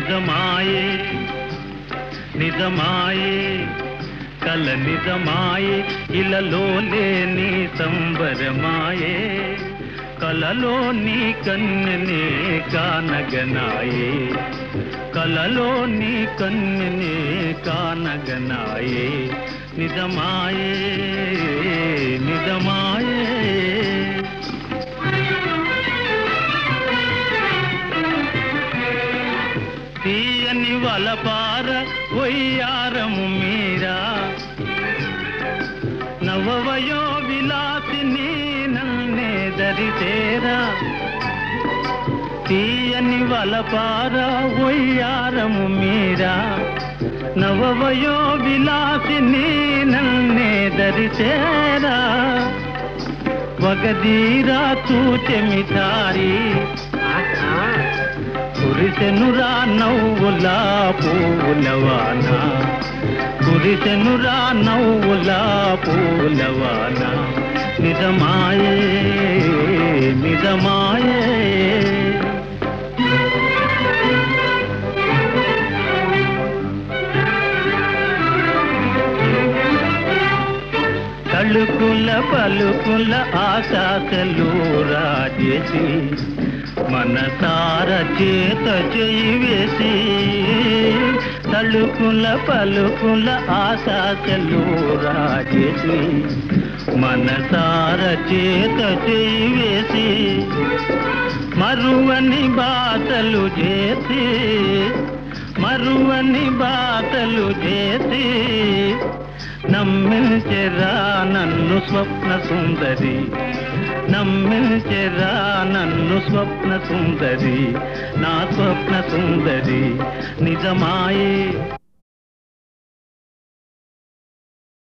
నిజమాయే నిజమాయే కల నిజమాయే ఇలలో లేని సంబరమాయే కలలో నీ కన్నెనే కానగనాయే కలలో నీ కన్నెనే కానగనాయే నిజమాయే నిజమాయే తీయని వలపార వయ్యారము మీరా నవవయో విలాసిని నన్నే దరితేరా తీయని వలపార వయ్యారము మీరా నవవయో విలాసిని నన్నే దరితేరా వగదీరా చూచెమిటారి కురిసెనురా నవ్వులా పూలవాన కురిసెనురా నవ్వులా పూలవాన నిజమాయే నిజమాయే తళుకుల పలుకుల ఆకాశలు రాజేసి మనసార చేత చేయి వేసి తళుకుల పలుకుల ఆశాసలు రాజేసి మనసార చేత చేయి వేసి మరువని బాటలు చేసి మరువని బాటలు చేసి నమ్మించెరా నన్ను స్వప్న సుందరి నమ్మించెరా నన్ను స్వప్న సుందరి నా స్వప్న సుందరి నిజమాయే